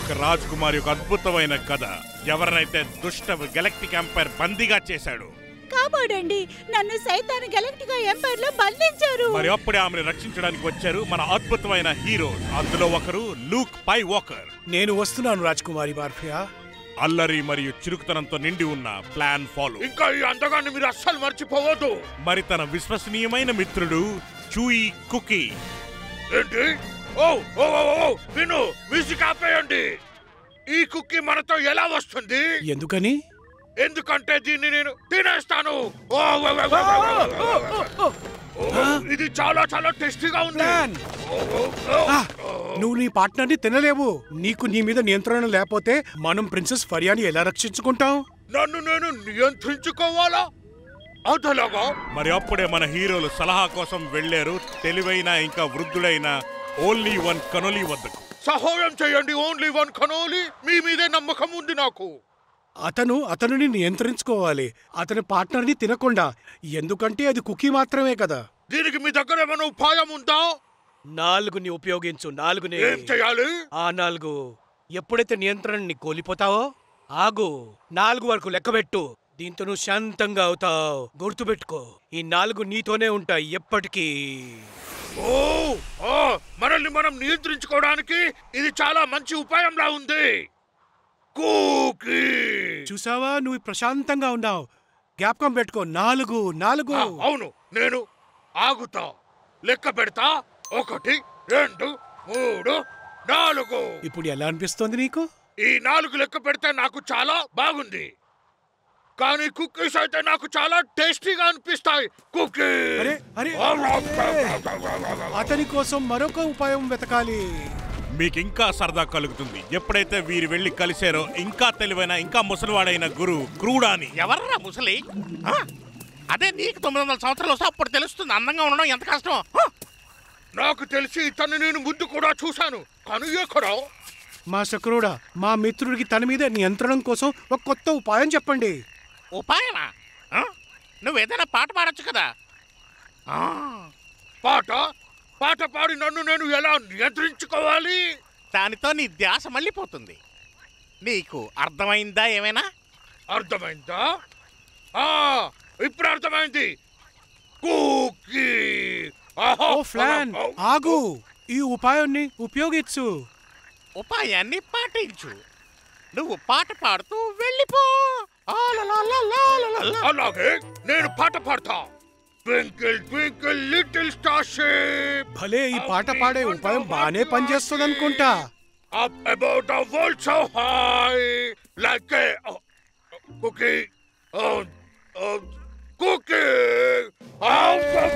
ఒక రాజకుమారి ఒక అద్భుతమైన కథ ఎవరినైతే దుష్ట గెలక్టిక్ ఎంపైర్ బందీగా చేశాడు కాపాడండి నన్ను సైతాన్ గెలక్టికా ఎంపైర్ లో బంధించారు మరి అప్పుడే ఆమెను రక్షించడానికి వచ్చారు మన అద్భుతమైన హీరో అందులో ఒకరు లూక్ పై వాకర్ నేను వస్తున్నాను రాజకుమారి బార్ఫియా అల్లరి మరియు చురుకుతనంతో నిండి ఉన్న ప్లాన్ ఫాలో ఇంకా ఈ అందగాన్ని మీరు అస్సలు మర్చిపోవద్దు మరి తన విశ్వసనీయమైన మిత్రుడు చూయి కుకీ ఏంటి ఓ ఓ ఓ, ఓ విను మ్యూజిక్ ఆపేయండి ఈ కుక్కీ మనతో ఎలా వస్తుంది ఎందుకని ఎందుకంటే దీన్ని నేను తినేస్తాను ఓ, ఓ, ఓ, ఓ, ఓ, ఓ, ఓ. ఓ, ఇది చాలా చాలా టేస్టీగా ఉంది ప్లాన్ ఓ, ఓ, ఓ. ఆ, నువ్వు నీ పార్ట్నర్ని తినలేవు నీకు నీ మీద నియంత్రణ లేకపోతే మనం ప్రిన్సెస్ ఫర్యాని ఎలా రక్షించుకుంటాం నన్ను నేను నియంత్రించుకోవాలా అదలాగా మరి అప్పుడే మన హీరోలు సలహా కోసం వెళ్లారు తెలివైన ఇంకా వృద్ధుడైన ఓన్లీ వన్ కనోలి వద్దకు సహాయం చేయండి ఓన్లీ వన్ కనోలి మీ మీదే నమ్మకం ఉంది నాకు అతను అతనిని నియంత్రించుకోవాలి అతని పార్ట్నర్ని తినకుండా ఎందుకంటే అది కుకీ మాత్రమే కదా దీనికి మీ దగ్గర ఏమైనా ఉపాయం ఉందా నాలుగుని ఉపయోగించు నాలుగుని ఏం చేయాలి ఆ నాలుగు ఎప్పుడైతే నియంత్రణని కోల్పోతావో ఆగు నాలుగు వరకు లెక్కబెట్టు దీంతో నువ్వు శాంతంగా అవుతావు గుర్తుపెట్టుకో ఈ నాలుగు నీతోనే ఉంటాయి ఎప్పటికీ ఓ ఓ మనల్ని మనం నియంత్రించుకోవడానికి ఇది చాలా మంచి ఉపాయంలా ఉంది కూకీ చూసావా నువ్వు ప్రశాంతంగా ఉన్నావు జ్ఞాపకం పెట్టుకో నాలుగు నాలుగు ఆ, అవును నేను ఆగుతా లెక్క పెడతా ఒకటి రెండు మూడు నాలుగు ఇప్పుడు ఎలా అనిపిస్తోంది నీకు ఈ నాలుగు లెక్క పెడితే నాకు చాలా బాగుంది కానీ కుక్కీస్ అయితే నాకు చాలా టేస్టీగా అనిపిస్తాయి కుకీ అరే, అరే, అతని కోసం మరొక ఉపాయం వెతకాలి మీకు ఇంకా సరదా కలుగుతుంది ఎప్పుడైతే వీరు వెళ్లి కలిశారో ఇంకా తెలివైన ఇంకా ముసలివాడైన గురు క్రూడాని ఎవర్రా ముసలి ఆ? అదే నీకు తొమ్మిది వందల సంవత్సరాలు వస్తే అప్పుడు తెలుస్తుంది అందంగా ఉండడం ఎంత కష్టం ఆ? నాకు తెలిసి ఇతన్ని నేను ముందు కూడా చూశాను కానీ ఎక్కడో మా శక్రుడా మా మిత్రుడికి తన మీద నియంత్రణం కోసం ఒక కొత్త ఉపాయం చెప్పండి ఉపాయమా ఆ? నువ్వేదైనా పాట పాడొచ్చు కదా ఆ, పాట పాట పాడి నన్ను నేను ఎలా నియంత్రించుకోవాలి దానితో నీ ధ్యాస మళ్ళీపోతుంది నీకు అర్థమైందా ఏమైనా అర్థమైందా ఆ ఇప్పుడు అర్థమైంది కుకీ ఆహా, ఓ ఫ్లాన్ ఆ, ఆ, ఆగు ఈ ఉపాయాన్ని ఉపయోగించు ఉపాయాన్ని పాటించు నువ్వు పాట పాడుతూ వెళ్ళిపో ఆ లా లా లా లా లా లా లా. అలాగే నేను పాట పాడతా twinkle twinkle little star shape భలే ఈ పాట పాడే ఉపాయం బానే పనిచేస్తుంది అనుకుంటా up about the world so high like a oh, cookie oh, oh, cookie oh,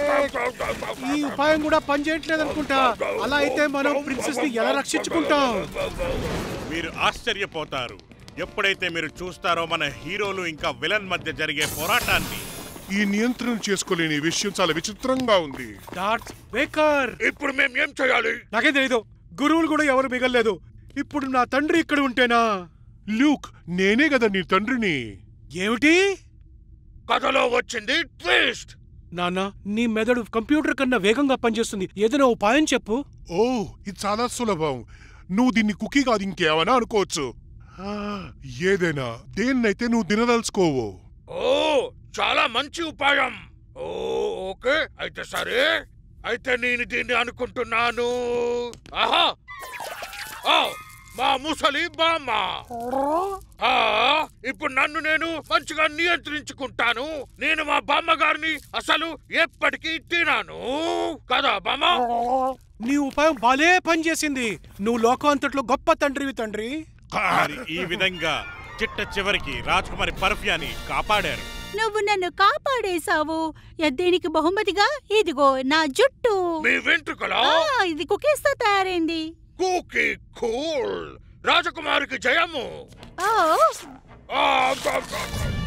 ఈ ఉపాయం కూడా పనిచేయట్లేదు అనుకుంటా అలా అయితే మనం ప్రిన్సెస్ ని ఎలా రక్షించుకుంటాం మీరు ఆశ్చర్యపోతారు ఎప్పుడైతే మీరు చూస్తారో మన హీరోలు ఇంకా విలన్ మధ్య జరిగే పోరాటాన్ని ఈ నియంత్రణ చేసుకోలేని విషయం చాలా విచిత్రంగా ఉంది డార్త్ వేకర్ ఇప్పుడు మేము ఏం చేయాలి నాకే తెలీదు గురువులు కూడా ఎవరు మిగలలేదు ఇప్పుడు నా తండ్రి ఇక్కడ ఉంటేనా లూక్ నేనే కదా నీ తండ్రిని ఏమిటి కథలో వచ్చింది ట్విస్ట్ నాన్న నీ మెదడు కంప్యూటర్ కన్నా వేగంగా పనిచేస్తుంది ఏదైనా ఉపాయం చెప్పు ఓ ఇది చాలా సులభం నువ్వు దీన్ని కుకీ కాదు ఇంకేమైనా అనుకోవచ్చు ఆ, ఏదైనా దేన్నైతే నువ్వు తినదలుచుకోవు ఓ చాలా మంచి ఉపాయం ఓ ఓకే అయితే సరే అయితే నేను దీన్ని అనుకుంటున్నాను ఆహా ఆ, మా ముసలి బామ్మ ఆ, ఇప్పుడు నన్ను నేను మంచిగా నియంత్రించుకుంటాను నేను మా బామ్మ గారిని అసలు ఎప్పటికీ తినాను కదా బామ్మ నీ ఉపాయం భలే పనిచేసింది నువ్వు లోకం అంతట్లో గొప్ప తండ్రివి తండ్రి మరి ఈ విధంగా చిట్ట చివరికి రాజకుమారి పర్ఫియాని కాపాడారు నువ్వు నన్ను కాపాడేశావు ఎ- దీనికి బహుమతిగా ఇదిగో నా జుట్టు మీ వెంట్రుకలా ఆ, ఇది కుకీస్ తో తయారైంది కూకీ కూల్ రాజకుమారికి జయము ఓ ఆ, గ- గ- గ-